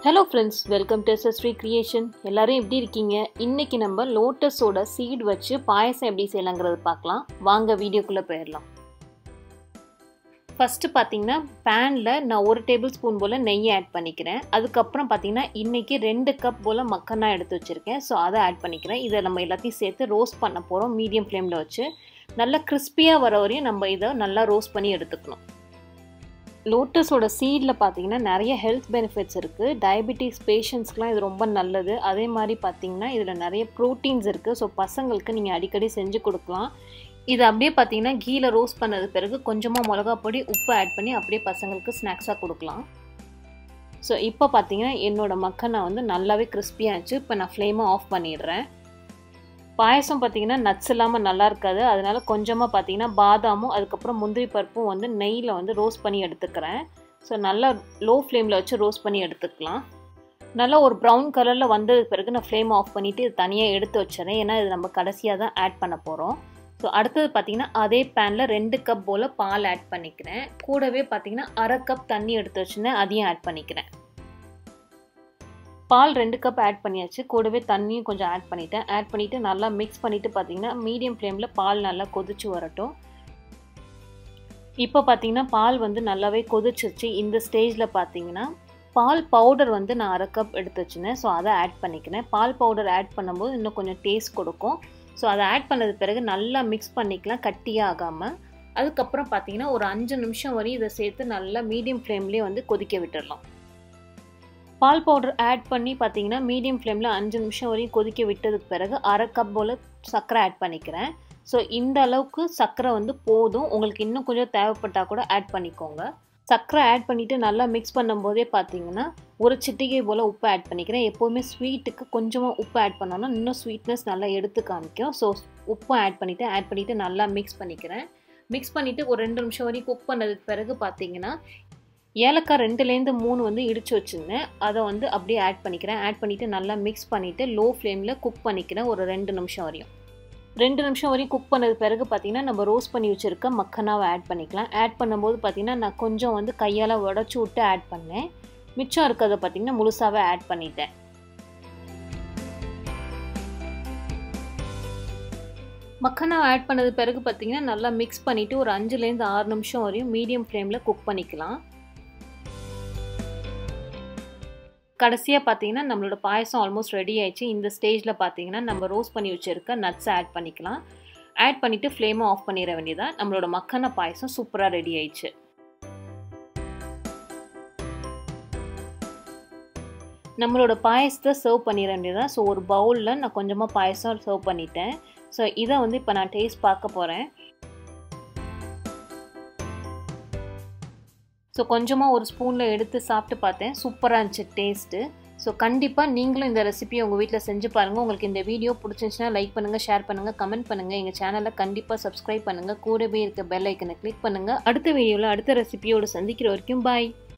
hello friends welcome to SSri creation எல்லாரும் எப்படி இருக்கீங்க இன்னைக்கு நம்ம லோட்டஸோட சீட் வச்சு பாயசம் எப்படி செய்யலாங்கிறது பார்க்கலாம் வாங்க வீடியோக்குள்ளே போயிடலாம் ஃபஸ்ட்டு பார்த்தீங்கன்னா பேனில் நான் ஒரு டேபிள் ஸ்பூன் போல் நெய் ஆட் பண்ணிக்கிறேன் அதுக்கப்புறம் பார்த்தீங்கன்னா இன்றைக்கி ரெண்டு கப் போல் மக்கனா எடுத்து வச்சுருக்கேன் ஸோ அதை ஆட் பண்ணிக்கிறேன் இதை நம்ம எல்லாத்தையும் சேர்த்து ரோஸ்ட் பண்ண போகிறோம் மீடியம் ஃப்ளேமில் வச்சு நல்லா கிறிஸ்பியாக வர வரையும் நம்ம இதை நல்லா ரோஸ்ட் பண்ணி எடுத்துக்கணும் லோட்டஸோட சீடில் பார்த்தீங்கன்னா நிறைய ஹெல்த் பெனிஃபிட்ஸ் இருக்குது டயபெட்டிஸ் பேஷண்ட்ஸ்க்குலாம் இது ரொம்ப நல்லது அதே மாதிரி பார்த்தீங்கன்னா இதில் நிறைய ப்ரோட்டீன்ஸ் இருக்குது ஸோ பசங்களுக்கு நீங்கள் அடிக்கடி செஞ்சு கொடுக்கலாம் இது அப்படியே பார்த்தீங்கன்னா கீழே ரோஸ்ட் பண்ணது பிறகு கொஞ்சமாக மிளகா பொடி உப்பு ஆட் பண்ணி அப்படியே பசங்களுக்கு ஸ்நாக்ஸாக கொடுக்கலாம் ஸோ இப்போ பார்த்தீங்கன்னா என்னோடய மக்கனை வந்து நல்லாவே கிறிஸ்பியாகிச்சு இப்போ நான் ஃப்ளேமை ஆஃப் பண்ணிடுறேன் பாயசம் பார்த்தீங்கன்னா நட்ஸ் இல்லாமல் நல்லா இருக்காது அதனால கொஞ்சமாக பார்த்தீங்கன்னா பாதாமும் அதுக்கப்புறம் முந்திரி பருப்பும் வந்து நெய்யில் வந்து ரோஸ்ட் பண்ணி எடுத்துக்கிறேன் ஸோ நல்லா லோ ஃப்ளேமில் வச்சு ரோஸ்ட் பண்ணி எடுத்துக்கலாம் நல்லா ஒரு ப்ரௌன் கலரில் வந்ததுக்கு பிறகு நான் ஃப்ளேம் ஆஃப் பண்ணிவிட்டு இது தனியாக எடுத்து வச்சிடறேன் ஏன்னா இது நம்ம கடைசியாக தான் ஆட் பண்ண போகிறோம் ஸோ அடுத்தது பார்த்தீங்கன்னா அதே பேனில் ரெண்டு கப் போல் பால் ஆட் பண்ணிக்கிறேன் கூடவே பார்த்தீங்கன்னா அரை கப் தண்ணி எடுத்து வச்சுருந்தேன் அதையும் ஆட் பண்ணிக்கிறேன் பால் ரெண்டு கப் ஆட் பண்ணியாச்சு கூடவே தண்ணியும் கொஞ்சம் ஆட் பண்ணிட்டேன் ஆட் பண்ணிவிட்டு நல்லா மிக்ஸ் பண்ணிவிட்டு பார்த்தீங்கன்னா மீடியம் ஃப்ளேமில் பால் நல்லா கொதிச்சு வரட்டும் இப்போ பார்த்தீங்கன்னா பால் வந்து நல்லாவே கொதிச்சிருச்சு இந்த ஸ்டேஜில் பார்த்தீங்கன்னா பால் பவுடர் வந்து நான் அரை கப் எடுத்து வச்சுருந்தேன் ஸோ அதை ஆட் பண்ணிக்கிறேன் பால் பவுடர் ஆட் பண்ணும்போது இன்னும் கொஞ்சம் டேஸ்ட் கொடுக்கும் ஸோ அதை ஆட் பண்ணது பிறகு நல்லா மிக்ஸ் பண்ணிக்கலாம் கட்டியாக ஆகாமல் அதுக்கப்புறம் பார்த்தீங்கன்னா ஒரு அஞ்சு நிமிஷம் வரையும் இதை சேர்த்து நல்லா மீடியம் ஃப்ளேம்லேயே வந்து கொதிக்க விட்டுடலாம் பால் பவுடர் ஆட் பண்ணி பார்த்தீங்கன்னா மீடியம் ஃப்ளேமில் அஞ்சு நிமிஷம் வரையும் கொதிக்க விட்டதுக்கு பிறகு அரை கப் போல் சர்க்கரை ஆட் பண்ணிக்கிறேன் ஸோ இந்த அளவுக்கு சர்க்கரை வந்து போதும் உங்களுக்கு இன்னும் கொஞ்சம் தேவைப்பட்டால் கூட ஆட் பண்ணிக்கோங்க சர்க்கரை ஆட் பண்ணிவிட்டு நல்லா மிக்ஸ் பண்ணும்போதே பார்த்தீங்கன்னா ஒரு சிட்டிகை போல் உப்பு ஆட் பண்ணிக்கிறேன் எப்போவுமே ஸ்வீட்டுக்கு கொஞ்சமாக உப்பு ஆட் பண்ணோன்னா இன்னும் ஸ்வீட்னஸ் நல்லா எடுத்து காமிக்கும் ஸோ உப்பு ஆட் பண்ணிவிட்டு ஆட் பண்ணிவிட்டு நல்லா மிக்ஸ் பண்ணிக்கிறேன் மிக்ஸ் பண்ணிவிட்டு ஒரு ரெண்டு நிமிஷம் வரைக்கும் குக் பண்ணதுக்கு பிறகு பார்த்தீங்கன்னா ஏலக்காய் ரெண்டுலேருந்து மூணு வந்து இடித்து வச்சுருந்தேன் அதை வந்து அப்படியே ஆட் பண்ணிக்கிறேன் ஆட் பண்ணிவிட்டு நல்லா மிக்ஸ் பண்ணிவிட்டு லோ ஃப்ளேமில் குக் பண்ணிக்கிறேன் ஒரு ரெண்டு நிமிஷம் வரையும் ரெண்டு நிமிஷம் வரையும் குக் பண்ணது பிறகு பார்த்திங்கன்னா நம்ம ரோஸ்ட் பண்ணி வச்சுருக்க மக்கனாவை ஆட் பண்ணிக்கலாம் ஆட் பண்ணும்போது பார்த்திங்கன்னா நான் கொஞ்சம் வந்து கையால் உடச்சி விட்டு ஆட் பண்ணேன் மிச்சம் இருக்கிறத பார்த்திங்கன்னா முழுசாகவே ஆட் பண்ணிட்டேன் மக்கனாவை ஆட் பண்ணது பிறகு பார்த்திங்கன்னா நல்லா மிக்ஸ் பண்ணிவிட்டு ஒரு அஞ்சுலேருந்து ஆறு நிமிஷம் வரையும் மீடியம் ஃப்ளேமில் குக் பண்ணிக்கலாம் கடைசியாக பார்த்தீங்கன்னா நம்மளோட பாயசம் ஆல்மோஸ்ட் ரெடி ஆயிடுச்சு இந்த ஸ்டேஜில் பார்த்தீங்கன்னா நம்ம ரோஸ்ட் பண்ணி வச்சுருக்க நட்ஸை ஆட் பண்ணிக்கலாம் ஆட் பண்ணிவிட்டு ஃப்ளேமை ஆஃப் பண்ணிட வேண்டியதான் நம்மளோட மக்கான பாயசம் சூப்பராக ரெடி ஆயிடுச்சு நம்மளோட பாயசத்தை சர்வ் பண்ணிட வேண்டியதான் ஸோ ஒரு பவுலில் நான் கொஞ்சமாக பாயசம் சர்வ் பண்ணிட்டேன் ஸோ இதை வந்து இப்போ நான் டேஸ்ட் பார்க்க போகிறேன் ஸோ கொஞ்சமாக ஒரு ஸ்பூனில் எடுத்து சாப்பிட்டு பார்த்தேன் சூப்பராக இருந்துச்சு டேஸ்ட்டு ஸோ கண்டிப்பாக நீங்களும் இந்த ரெசிபியை உங்கள் வீட்டில் செஞ்சு பாருங்கள் உங்களுக்கு இந்த வீடியோ பிடிச்சிருந்துச்சுன்னா லைக் பண்ணுங்கள் ஷேர் பண்ணுங்கள் கமெண்ட் பண்ணுங்கள் எங்கள் சேனலை கண்டிப்பாக சப்ஸ்கிரைப் பண்ணுங்கள் கூடவே இருக்க பெல் ஐக்கனை கிளிக் பண்ணுங்கள் அடுத்த வீடியோவில் அடுத்த ரெசிபியோடு சந்திக்கிற வரைக்கும் பாய்